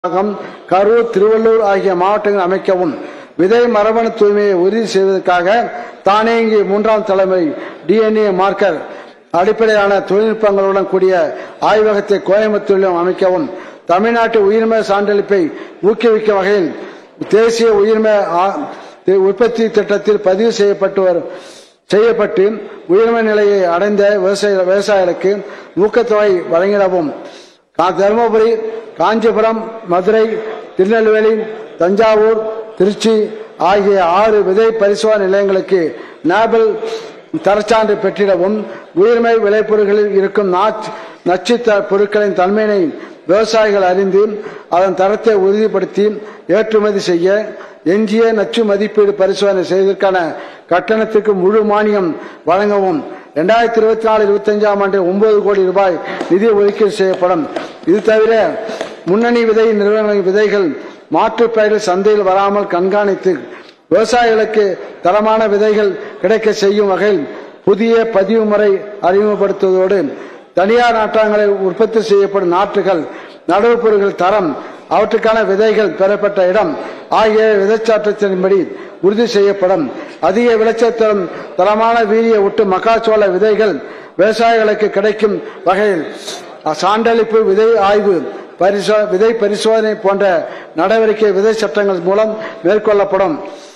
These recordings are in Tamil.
தமிழகம் கரூர் திருவள்ளூர் ஆகிய மாவட்டங்கள் அமைக்கவும் விதை மரபணு தூய்மையை உறுதி செய்வதற்காக தானியங்கி மூன்றாம் தலைமுறை டிஎன்ஏ மார்க்கர் அடிப்படையிலான தொழில்நுட்பங்களுடன் கூடிய ஆய்வகத்தை கோயம்புத்தூரிலும் அமைக்கவும் தமிழ்நாட்டு உயிர்ம சான்றளிப்பை ஊக்குவிக்கும் வகையில் தேசிய உயிர்ம ஆ- உற்பத்தி திட்டத்தில் பதிவு செய்யப்பட்டு வரும் செய்யப்பட்டு உயர்ம நிலையை அடைந்த விவசாய விவசாயிகளுக்கு ஊக்கத்தொகை வழங்கிடவும் கா- தருமபுரி காஞ்சிபுரம் மதுரை திருநெல்வேலி தஞ்சாவூர் திருச்சி ஆகிய ஆறு விதை பரிசோதனை நிலையங்களுக்கு நாபல் தரச்சான்று பெற்றிடவும் உயிர்மை விளைபொருட்களில் இருக்கும் நாச்- நச்சு த- பொருட்களின் தன்மையினை விவசாயிகள் அறிந்து அதன் தரத்தை உறுதிப்படுத்தி ஏற்றுமதி செய்ய எஞ்சிய நச்சு மதிப்பீடு பரிசோதனை செய்வதற்கான கட்டணத்துக்கு முழு மானியம் வழங்கவும் இரண்டாயிரத்தி இருபத்தி நாலு இருபத்தி அஞ்சாம் ஆண்டு ஒன்பது கோடி ரூபாய் நிதி ஒதுக்கீடு செய்யப்படும் இது தவிர முன்னணி விதை நிறுவன விதைகள் மாற்றுப் பயிர்கள் சந்தையில் வராமல் கண்காணித்து விவசாயிகளுக்கு தரமான விதைகள் கிடைக்க செய்யும் வகையில் புதிய பதிவு முறை அறிமுகப்படுத்துவதோடு தனியார் நாட்டாங்களில் உற்பத்தி செய்யப்படும் நாற்றுகள் நடவு பொருட்கள் தரம் அவற்றுக்கான விதைகள் பெறப்பட்ட இடம் ஆகிய விதைச்சாற்றத்தின்படி உறுதி செய்யப்படும் அதிக விளைச்சல் தரும் தரமான வீரிய ஒட்டு மக்காச்சோள விதைகள் விவசாயிகளுக்கு கிடைக்கும் வகையில் சான்றளிப்பு விதை ஆய்வு பரிசோ விதை பரிசோதனை போன்ற நடவடிக்கை விதை சட்டங்கள் மூலம் மேற்கொள்ளப்படும்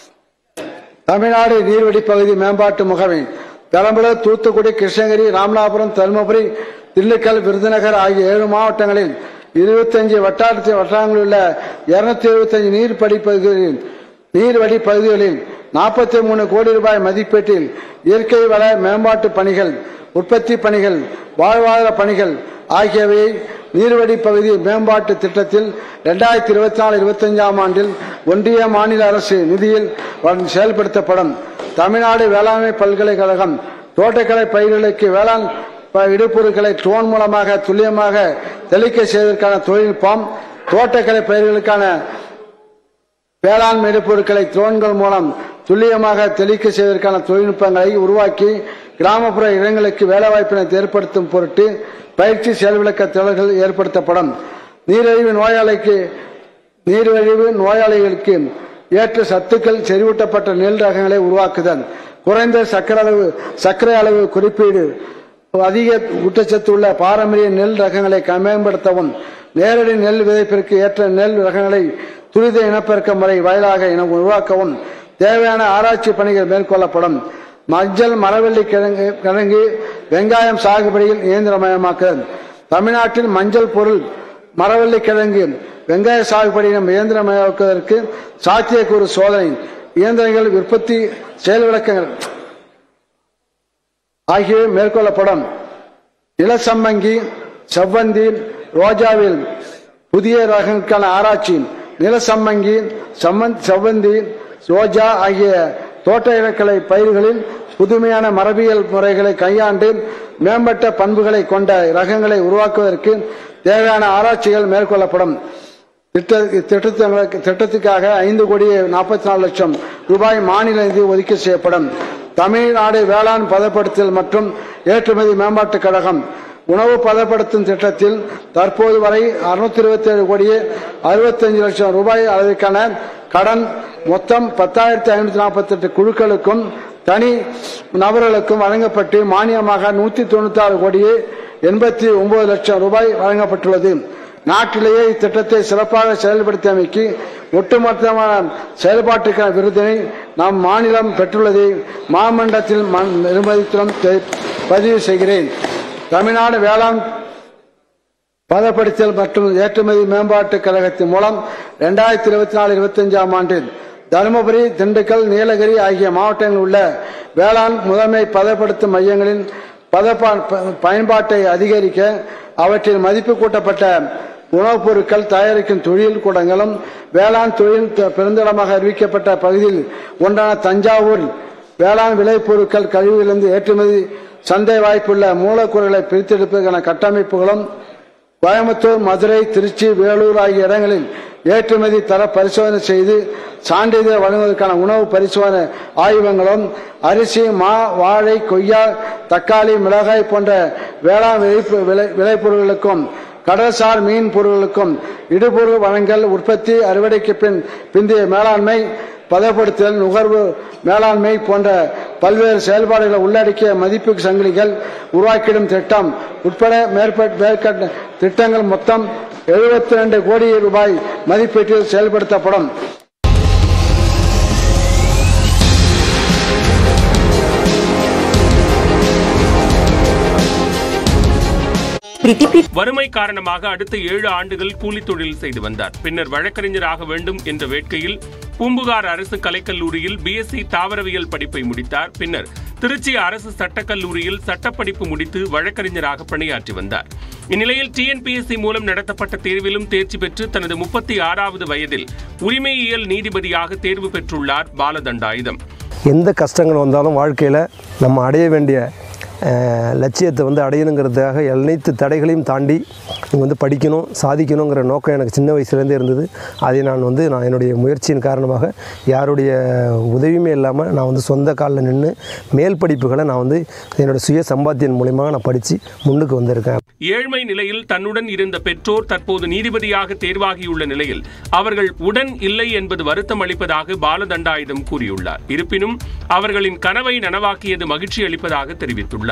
தமிழ்நாடு நீர்வழி பகுதி மேம்பாட்டு முகமை பெரம்பலூர் தூத்துக்குடி கிருஷ்ணகிரி ராமநாதபுரம் தருமபுரி திண்டுக்கல் விருதுநகர் ஆகிய ஏழு மாவட்டங்களில் இருபத்தஞ்சு வட்டாரத்தி வட்டாரங்களில் உள்ள இருநூத்தி எழுபத்தஞ்சு நீர் படிப்பகுதிகளில் நீர்வழி பகுதிகளில் நாற்பத்தி மூணு கோடி ரூபாய் மதிப்பீட்டில் இயற்கை வள மேம்பாட்டு பணிகள் உற்பத்தி பணிகள் வாழ்வாதார பணிகள் ஆகியவை நீர்வழி பகுதி மேம்பாட்டு திட்டத்தில் இரண்டாயிரத்தி இருபத்தி நாலு இருபத்தஞ்சாம் ஆண்டில் ஒன்றிய மாநில அரசு நிதியில் வழங்கி செயல்படுத்தப்படும் தமிழ்நாடு வேளாண்மை பல்கலைக்கழகம் தோட்டக்கலை பயிர்களுக்கு வேளாண் ப- இடுபொருட்களை ட்ரோன் மூலமாக துல்லியமாக தெளிக்க செய்வதற்கான தொழில்நுட்பம் தோட்டக்கலை பயிர்களுக்கான வேளாண் இடுபொருட்களை ட்ரோன்கள் மூலம் துல்லியமாக தெளிக்க செய்வதற்கான தொழில்நுட்பங்களை உருவாக்கி கிராமப்புற இடங்களுக்கு வேலைவாய்ப்பினை ஏற்படுத்தும் பொருட்டு பயிற்சி செயல்விளக்க திறல்கள் ஏற்படுத்தப்படும் நீரிழிவு நோயாளிக்கு நீரிழிவு நோயாளிகளுக்கு ஏற்ற சத்துக்கள் செறிவூட்டப்பட்ட நெல் ரகங்களை உருவாக்குதல் குறைந்த சர்க்கரை அளவு சர்க்கரை அளவு குறிப்பீடு அதிக ஊட்டச்சத்து உள்ள பாரம்பரிய நெல் ரகங்களை க- மேம்படுத்தவும் நேரடி நெல் விதைப்பிற்கு ஏற்ற நெல் ரகங்களை துரித இனப்பெருக்க முறை வாயிலாக இன உருவாக்கவும் தேவையான ஆராய்ச்சி பணிகள் மேற்கொள்ளப்படும் மஞ்சள் மரவள்ளி கிழங்கு கிழங்கு வெங்காயம் சாகுபடியில் இயந்திரமயமாக்கல் தமிழ்நாட்டில் மஞ்சள் பொருள் மரவள்ளி கிழங்கு வெங்காய சாகுபடியினம் இயந்திரமயமாக்குவதற்கு சாத்தியக்கூறு சோதனை இயந்திரங்கள் உற்பத்தி செயல் விளக்கங்கள் ஆகியவை மேற்கொள்ளப்படும் நிலசம்மங்கி செவ்வந்தி ரோஜாவில் புதிய ரகங்களுக்கான ஆராய்ச்சி நிலசம்மங்கி சம்மந்த் செவ்வந்தி ரோஜா ஆகிய தோட்ட இலக்கலை பயிர்களில் புதுமையான மரபியல் முறைகளை கையாண்டு மேம்பட்ட பண்புகளை கொண்ட ரகங்களை உருவாக்குவதற்கு தேவையான ஆராய்ச்சிகள் மேற்கொள்ளப்படும் திட்ட திட்டத்திற்கு- திட்டத்துக்காக ஐந்து கோடியே நாற்பத்தி நாலு லட்சம் ரூபாய் மாநில நிதி ஒதுக்கீடு செய்யப்படும் தமிழ்நாடு வேளாண் பதப்படுத்தல் மற்றும் ஏற்றுமதி மேம்பாட்டுக் கழகம் உணவு பதப்படுத்தும் திட்டத்தில் தற்போது வரை அறுநூத்தி இருபத்தி ஏழு கோடியே அறுபத்தஞ்சு லட்சம் ரூபாய் அளவிற்கான கடன் மொத்தம் பத்தாயிரத்தி ஐநூத்தி நாற்பத்தி எட்டு குழுக்களுக்கும் தனி நபர்களுக்கும் வழங்கப்பட்டு மானியமாக நூத்தி தொண்ணூத்தி ஆறு கோடியே எண்பத்தி ஒன்பது லட்சம் ரூபாய் வழங்கப்பட்டுள்ளது நாட்டிலேயே இத்திட்டத்தை சிறப்பாக செயல்படுத்தியமைக்கு ஒட்டுமொத்தமான செயல்பாட்டுக்கான விருதினை நம் மாநிலம் பெற்றுள்ளதை மாமண்டலத்தில் ம- நிர்மதித்திலும் தெ- பதிவு செய்கிறேன் தமிழ்நாடு வேளாண் பதப்படுத்தல் மற்றும் ஏற்றுமதி மேம்பாட்டுக் கழகத்தின் மூலம் இரண்டாயிரத்தி இருபத்தி நாலு இருபத்தி அஞ்சாம் ஆண்டில் தருமபுரி திண்டுக்கல் நீலகிரி ஆகிய மாவட்டங்களில் உள்ள வேளாண் முதன்மை பதப்படுத்தும் மையங்களின் பதப்பா- ப- பயன்பாட்டை அதிகரிக்க அவற்றில் மதிப்பு கூட்டப்பட்ட உணவுப் பொருட்கள் தயாரிக்கும் தொழில் கூடங்களும் வேளாண் தொழில் த- பெருந்தளமாக அறிவிக்கப்பட்ட பகுதியில் ஒன்றான தஞ்சாவூர் வேளாண் விளைபொருட்கள் கழிவுகளிலிருந்து ஏற்றுமதி சந்தை வாய்ப்புள்ள மூலக்கூறுகளை பிரித்தெடுப்பதற்கான கட்டமைப்புகளும் கோயம்புத்தூர் மதுரை திருச்சி வேலூர் ஆகிய இடங்களில் ஏற்றுமதி தர பரிசோதனை செய்து சான்றிதழ் வழங்குவதற்கான உணவு பரிசோதனை ஆய்வகங்களும் அரிசி மா வாழை கொய்யா தக்காளி மிளகாய் போன்ற வேளாண் விளைப்பு- விளை விளைபொருட்களுக்கும் கடல்சார் மீன் பொருட்களுக்கும் இடுபொருள் வழங்கல் உற்பத்தி அறுவடைக்கு பின் பிந்தைய மேலாண்மை பதப்படுத்தல் நுகர்வு மேலாண்மை போன்ற பல்வேறு செயல்பாடுகளை உள்ளடக்கிய மதிப்பு சங்கிலிகள் உருவாக்கிடும் திட்டம் உட்பட மேற்பட்ட மேற்கட்ட திட்டங்கள் மொத்தம் எழுபத்தி ரெண்டு கோடி ரூபாய் மதிப்பீட்டில் செயல்படுத்தப்படும் வறுமை காரணமாக அடுத்த ஏழு ஆண்டுகள் கூலி தொழில் செய்து வந்தார் பின்னர் வழக்கறிஞராக வேண்டும் என்ற வேட்கையில் பூம்புகார் அரசு கலைக்கல்லூரியில் பிஎஸ்சி தாவரவியல் படிப்பை முடித்தார் பின்னர் திருச்சி அரசு சட்டக்கல்லூரியில் சட்டப்படிப்பு முடித்து வழக்கறிஞராக பணியாற்றி வந்தார் இந்நிலையில் டிஎன்பிஎஸ்சி மூலம் நடத்தப்பட்ட தேர்விலும் தேர்ச்சி பெற்று தனது முப்பத்தி ஆறாவது வயதில் உரிமையியல் நீதிபதியாக தேர்வு பெற்றுள்ளார் பாலதண்டாயுதம் எந்த கஷ்டங்கள் வந்தாலும் வாழ்க்கையில் நம்ம அடைய வேண்டிய அஹ், லட்சியத்தை வந்து அடையணுங்கிறதுக்காக அனைத்து தடைகளையும் தாண்டி நீங்கள் வந்து படிக்கணும் சாதிக்கணுங்கிற நோக்கம் எனக்கு சின்ன வயசுலேருந்தே இருந்தது அதை நான் வந்து நான் என்னுடைய முயற்சியின் காரணமாக யாருடைய உதவியுமே இல்லாமல் நான் வந்து சொந்த காலில் நின்று மேல் படிப்புகளை நான் வந்து என்னோடய சுய சம்பாத்தியம் மூலியமாக நான் படித்து முன்னுக்கு வந்திருக்கேன் ஏழ்மை நிலையில் தன்னுடன் இருந்த பெற்றோர் தற்போது நீதிபதியாக தேர்வாகியுள்ள நிலையில் அவர்கள் உடன் இல்லை என்பது வருத்தம் அளிப்பதாக பாலதண்டாயுதம் கூறியுள்ளார் இருப்பினும் அவர்களின் கனவை நனவாக்கியது மகிழ்ச்சி அளிப்பதாக தெரிவித்துள்ளார்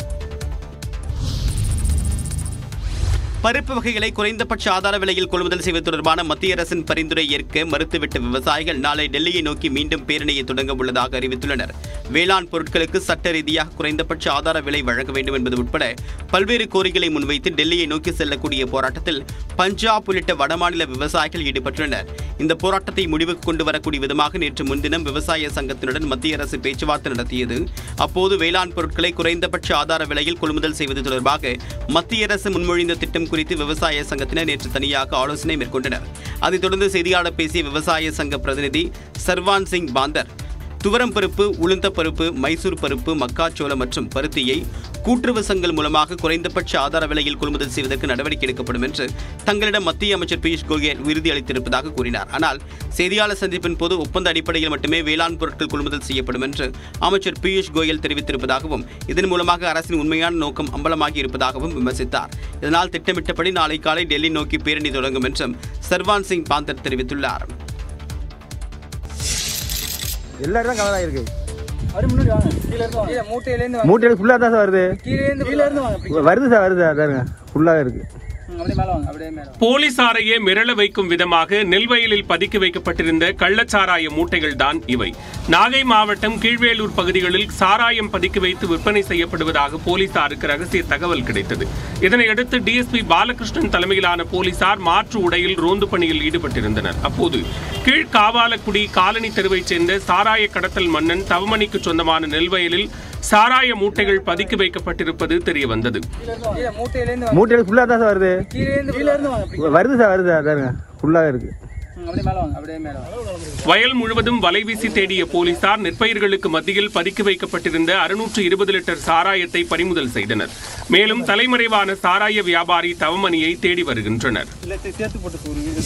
பருப்பு வகைகளை குறைந்தபட்ச ஆதார விலையில் கொள்முதல் செய்வது தொடர்பான மத்திய அரசின் பரிந்துரை ஏற்க மறுத்துவிட்ட விவசாயிகள் நாளை டெல்லியை நோக்கி மீண்டும் பேரணியை தொடங்க உள்ளதாக அறிவித்துள்ளனர் வேளாண் பொருட்களுக்கு சட்ட ரீதியாக குறைந்தபட்ச ஆதார விலை வழங்க வேண்டும் என்பது உட்பட பல்வேறு கோரிக்கைகளை முன்வைத்து டெல்லியை நோக்கி செல்லக்கூடிய போராட்டத்தில் பஞ்சாப் உள்ளிட்ட வடமாநில விவசாயிகள் ஈடுபட்டுள்ளனர் இந்த போராட்டத்தை முடிவுக்கு கொண்டு வரக்கூடிய விதமாக நேற்று முன்தினம் விவசாய சங்கத்தினுடன் மத்திய அரசு பேச்சுவார்த்தை நடத்தியது அப்போது வேளாண் பொருட்களை குறைந்தபட்ச ஆதார விலையில் கொள்முதல் செய்வது தொடர்பாக மத்திய அரசு முன்மொழிந்த திட்டம் குறித்து விவசாய சங்கத்தினர் நேற்று தனியாக ஆலோசனை மேற்கொண்டனர் அதைத் தொடர்ந்து செய்தியாளர் பேசிய விவசாய சங்க பிரதிநிதி சர்வான் சிங் பாந்தர் துவரம் பருப்பு உளுந்த பருப்பு மைசூர் பருப்பு மக்காச்சோளம் மற்றும் பருத்தியை கூட்டுறவு சங்கங்கள் மூலமாக குறைந்தபட்ச ஆதார விலையில் கொள்முதல் செய்வதற்கு நடவடிக்கை எடுக்கப்படும் என்று தங்களிடம் மத்திய அமைச்சர் பியூஷ் கோயல் உறுதியளித்திருப்பதாக கூறினார் ஆனால் செய்தியாளர் சந்திப்பின் போது ஒப்பந்த அடிப்படையில் மட்டுமே வேளாண் பொருட்கள் கொள்முதல் செய்யப்படும் என்று அமைச்சர் பியூஷ் கோயல் தெரிவித்திருப்பதாகவும் இதன் மூலமாக அரசின் உண்மையான நோக்கம் அம்பலமாகி இருப்பதாகவும் விமர்சித்தார் இதனால் திட்டமிட்டபடி நாளை காலை டெல்லி நோக்கி பேரணி தொடங்கும் என்றும் சர்வான் சிங் பாந்தர் தெரிவித்துள்ளார் எல்லாரும் கவலை இருக்கு அப்படி முன்னாடி வாங்க கீழ இருந்து வாங்க கீழ மூட்டையில இருந்து மூட்டையில ஃபுல்லாக தான் சார் வருது கீழ இருந்து கீழ இருந்து வாங்க வருது சார் வருது சார் பாருங்க ஃபுல்லாக இருக்கு ம், அப்படியே மேல வாங்க அப்படியே மேல வாங்க. போலீசாரையே மிரள வைக்கும் விதமாக நெல்வயலில் பதுக்கி வைக்கப்பட்டிருந்த கள்ளச்சாராய மூட்டைகள் தான் இவை நாகை மாவட்டம் கீழ்வேலூர் பகுதிகளில் சாராயம் பதுக்கி வைத்து விற்பனை செய்யப்படுவதாக போலீசாருக்கு ரகசிய தகவல் கிடைத்தது இதனையடுத்து டிஎஸ்பி பாலகிருஷ்ணன் தலைமையிலான போலீசார் மாற்று உடையில் ரோந்து பணியில் ஈடுபட்டிருந்தனர் அப்போது கீழ்காவாலக்குடி காலனி தெருவைச் சேர்ந்த சாராய கடத்தல் மன்னன் தவமணிக்கு சொந்தமான நெல்வயலில் சாராய மூட்டைகள் பதுக்கி வைக்கப்பட்டிருப்பது தெரியவந்தது கீழ மூட்டையில இருந்து வாங்க மூட்டையில ஃபுல்லாக தான் சார் வருது கீழ இருந்து கீழ இருந்து வாங்க வருது சார் வருது சார் பாருங்க ஃபுல்லாக இருக்கு ம், அப்படியே மேல வாங்க அப்படியே மேல வாங்க வயல் முழுவதும் வலைவீசி தேடிய போலீசார் நெற்பயிர்களுக்கு மத்தியில் பதுக்கி வைக்கப்பட்டிருந்த அறுநூற்று இருபது லிட்டர் சாராயத்தை பறிமுதல் செய்தனர் மேலும் தலைமறைவான சாராய வியாபாரி தவமணியை தேடி வருகின்றனர் சேர்த்து போட்டு போறீங்க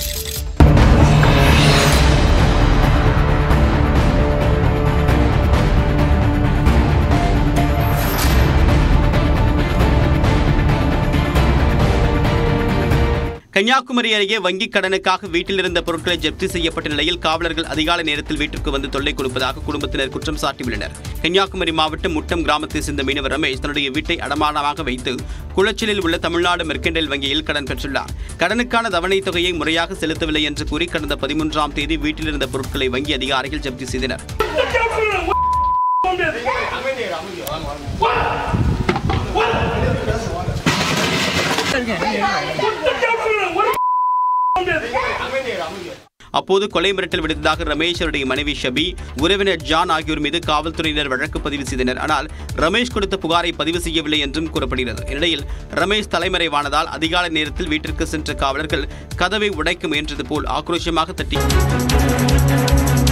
கன்னியாகுமரி அருகே வங்கிக் கடனுக்காக வீட்டில் இருந்த பொருட்களை ஜப்தி செய்யப்பட்ட நிலையில் காவலர்கள் அதிகாலை நேரத்தில் வீட்டிற்கு வந்து தொல்லை கொடுப்பதாக குடும்பத்தினர் குற்றம் சாட்டியுள்ளனர் கன்னியாகுமரி மாவட்டம் முட்டம் கிராமத்தை சேர்ந்த மீனவர் ரமேஷ் தன்னுடைய வீட்டை அடமானமாக வைத்து குளச்சலில் உள்ள தமிழ்நாடு மெர்கண்டைல் வங்கியில் கடன் பெற்றுள்ளார் கடனுக்கான தவணைத் தொகையை முறையாக செலுத்தவில்லை என்று கூறி கடந்த பதிமூன்றாம் தேதி வீட்டில் இருந்த பொருட்களை வங்கி அதிகாரிகள் ஜப்தி செய்தனர் அப்போது கொலை மிரட்டல் விடுத்ததாக ரமேஷ் அவருடைய மனைவி ஷபி உறவினர் ஜான் ஆகியோர் மீது காவல்துறையினர் வழக்கு பதிவு செய்தனர் ஆனால் ரமேஷ் கொடுத்த புகாரை பதிவு செய்யவில்லை என்றும் கூறப்படுகிறது இந்நிலையில் ரமேஷ் தலைமறைவானதால் அதிகாலை நேரத்தில் வீட்டிற்கு சென்ற காவலர்கள் கதவை உடைக்க முயன்றது போல் ஆக்ரோஷமாக தட்டி